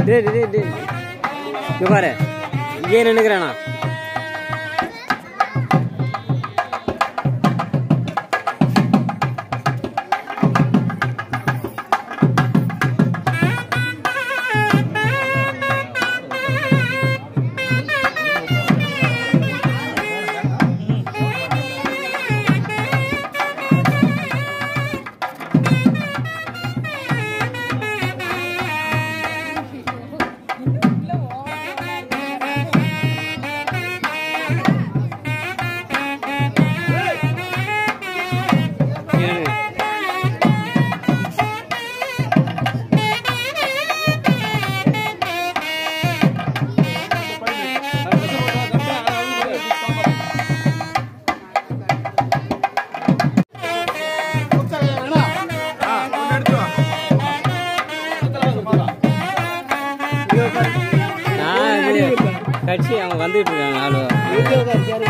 டேய் டேய் டேய் இங்க பாரு இங்கே நின்னுக்கிறானா இங்க நின்னு. நான் இது கட்சி அவங்க வந்துட்டு இருக்காங்க ஆளு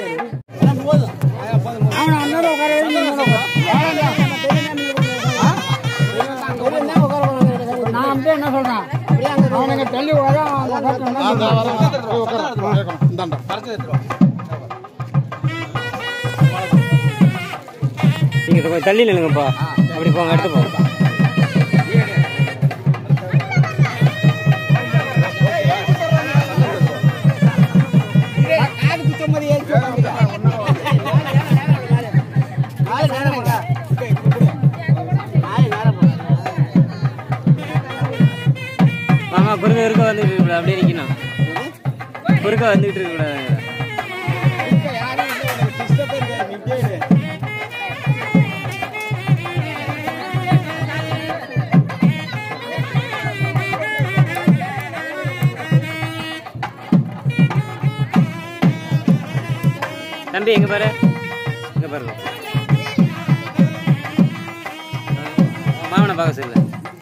நான் அப்படியே என்ன சொல்றேன் அவனுங்க தள்ளி வர நீங்க கொஞ்சம் தள்ளி நில்லுங்கப்பா அப்படி போங்க எடுத்து போங்க மாமா குறுக்க குறுக்க வந்துட்டு இருக்க அப்படியே நிக்கணும் குறுக்க வந்துட்டு இருக்க கூடாது தம்பி எங்க பாரு எங்க பாருங்க மாமனை பார்க்க சொல்லு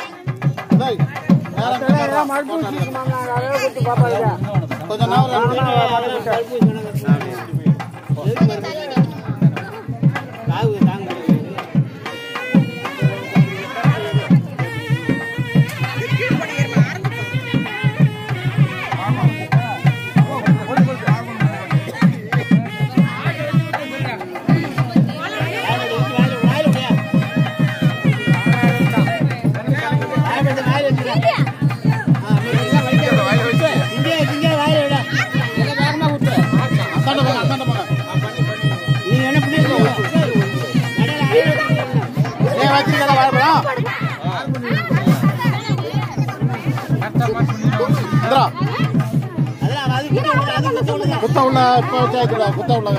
குத்த உள்ள இப்ப வச்சாச்சுடா குத்த உள்ள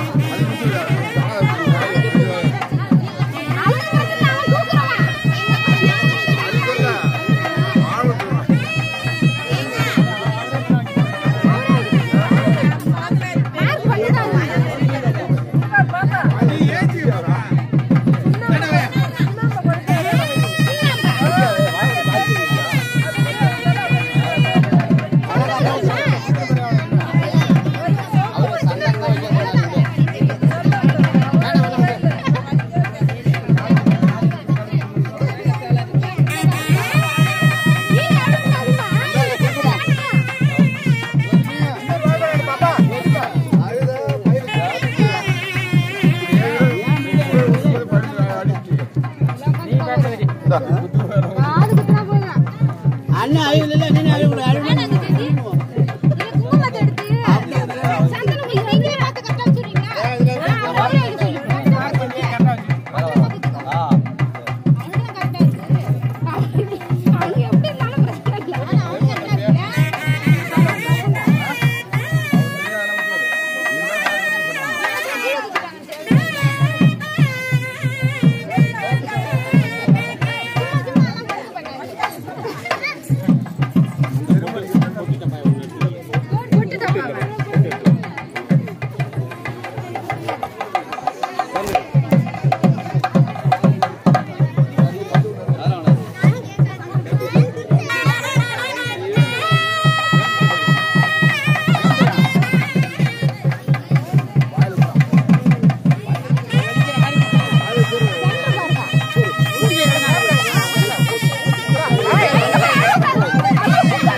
அண்ணன் அழுவில்ல நீ அழுவிட அழுவிட Hey,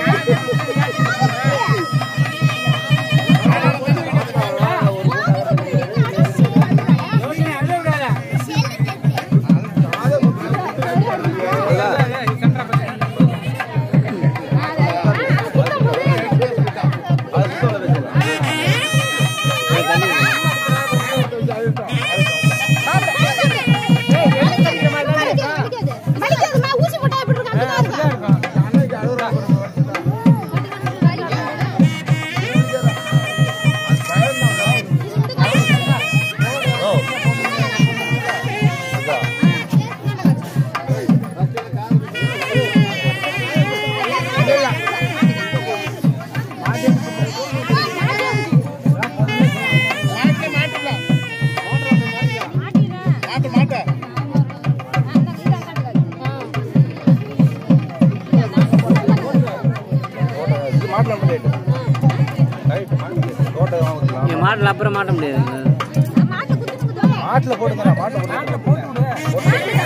மாட்டில் அப்புறம் மாட்ட முடியாது மாட்டுல போடுங்க மாட்டு போட்டு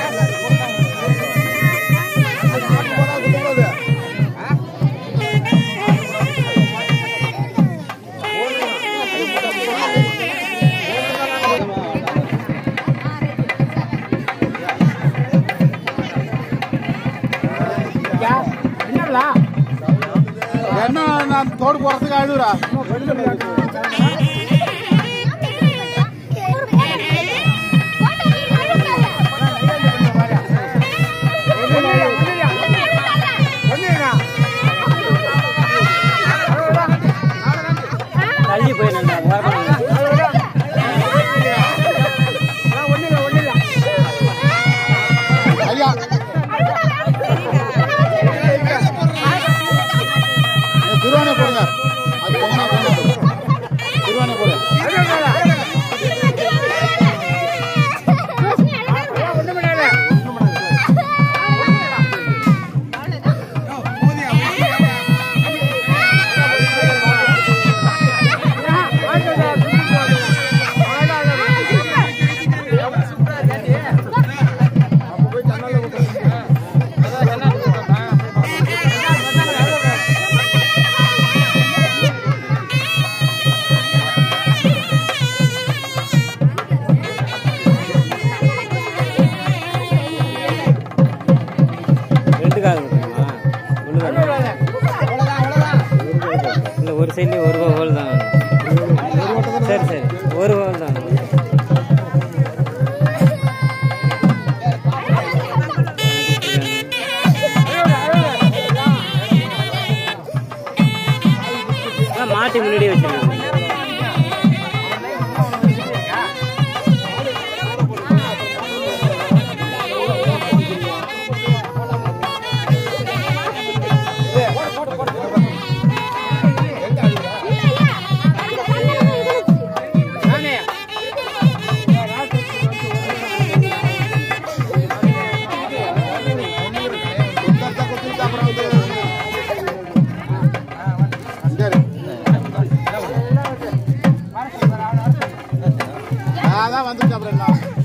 என்ன நான் தோடு போறதுக்கு அழுகுறா தள்ளி போய் நல்லா ஓரமா நில்லு. ஐயா திருவானை போடுங்க அது பொங்கனா பொங்கனா திருவானை போடு ரெண்டு கால் இருக்குமா ஒன்று இல்லை ஒரு சைட்லேயே ஒரு ஹோல் தான் சரி சரி ஒரு ஹோல் தான் ஆ, மாட்டி முன்னாடியே வச்சிருக்கேன் குத்தத்தை குத்திட்டு அப்புறம் வந்து சரி அதான் வந்துட்டு அப்புறம்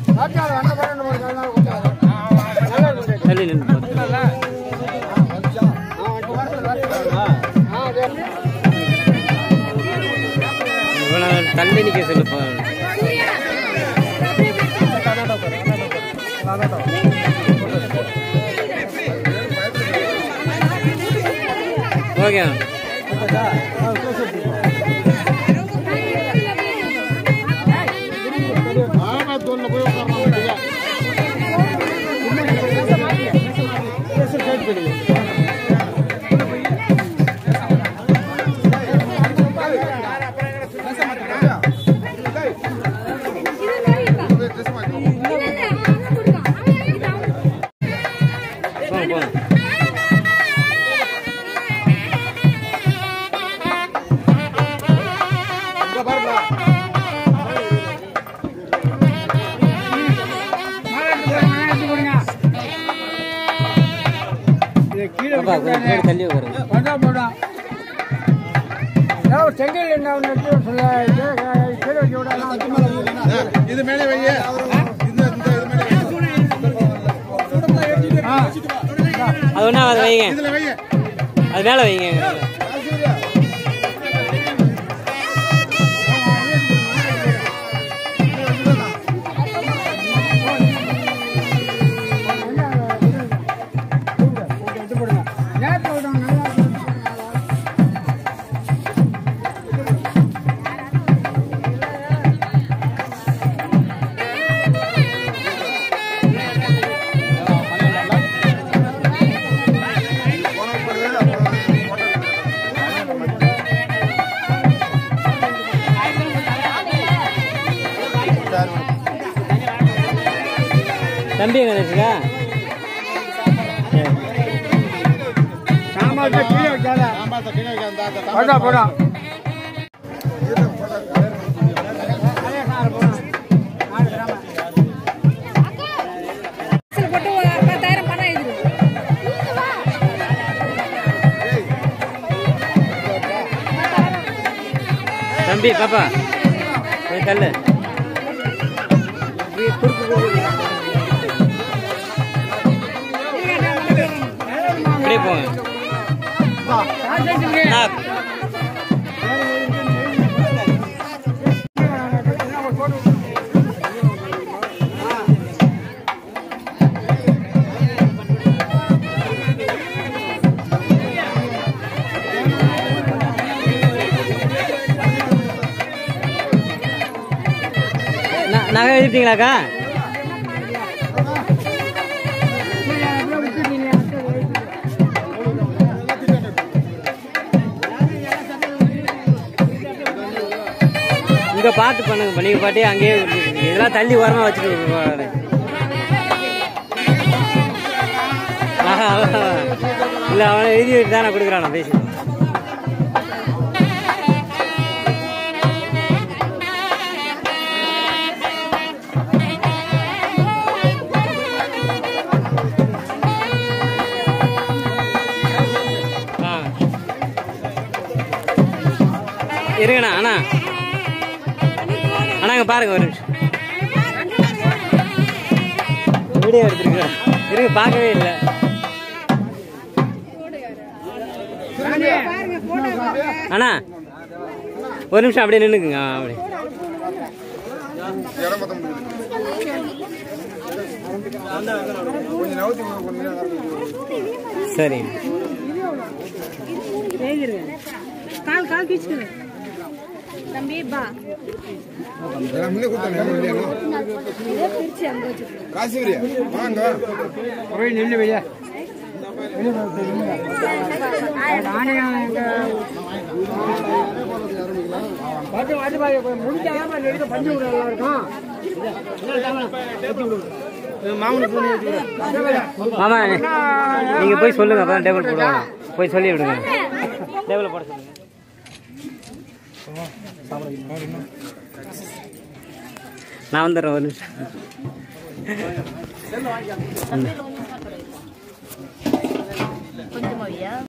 என்ன தள்ளி நின்று போகுது இவ்வளோ தள்ளி நிற்க சொல்லுப்பா ஓகே ஆமா தோல்ல போய் உட்காரணும் அப்படியே. போங்க போங்க பாப்பா கொஞ்சம் பின்னாடி தள்ளி உட்காருங்க செங்கல் என்ன ஒன்று எடுத்து சொல்ல கீழே வச்சு விடலாம் இது மேலே வையே இந்த இந்த இது மேலே வை. அது ஒன்றா அதை வைங்க இதுல வையே அது மேலே வைங்க நேற்று விடும் நல்லா தம்பி எங்க வச்சுக்கா சாம்பார் கீழே வைக்காத சாம்பார் கீழே வைக்க அந்த அந்த போடா சாம்பார் போடா போட்டு ஒரு பத்தாயிரம் பணம் எழுதிரு தம்பி பாப்பா கல் இப்படியே போங்க நான் ந- நகை எழுதிட்டீங்களாக்கா இங்க பார்த்து பண்ணுங்க நீங்க பாட்டி அங்கேயே விட்டுருக்கீங்க. இதெல்லாம் தள்ளி ஓரமா வச்சுட்டு போவாரு. ஆஹா, அதான். இல்ல அவனை எழுதி வச்சு தானே கொடுக்குறான் பேசி ஆ. இருங்கண்ணா அண்ணா அண்ணா இங்க பாருங்க ஒரு நிமிஷம் வீடியோ எடுத்துருக்கேன் இருங்க பார்க்கவே இல்லை அண்ணா ஒரு நிமிஷம் அப்படியே நின்னுக்குங்க ஆ, அப்படியே சரி கால் கால் கிச்சுக்கிறேன் தம்பி பா முன்னே கொடுத்தாங்க பிரிச்சு அங்க வச்சு காசு வரியா வாங்க போய் நில்லு வெளியே பாட்டு வாட்டி பாரு முடிச்சாதான் எடுக்க பஞ்சு விட நல்லா இருக்கும் மாமா நீங்க போய் சொல்லுங்க அப்பதான் டேபிள் போடுவாங்க போய் சொல்லி விடுங்க டேபிள் போட சொல்லுங்க நான் வந்துடுறேன் ஒரு நிமிஷம்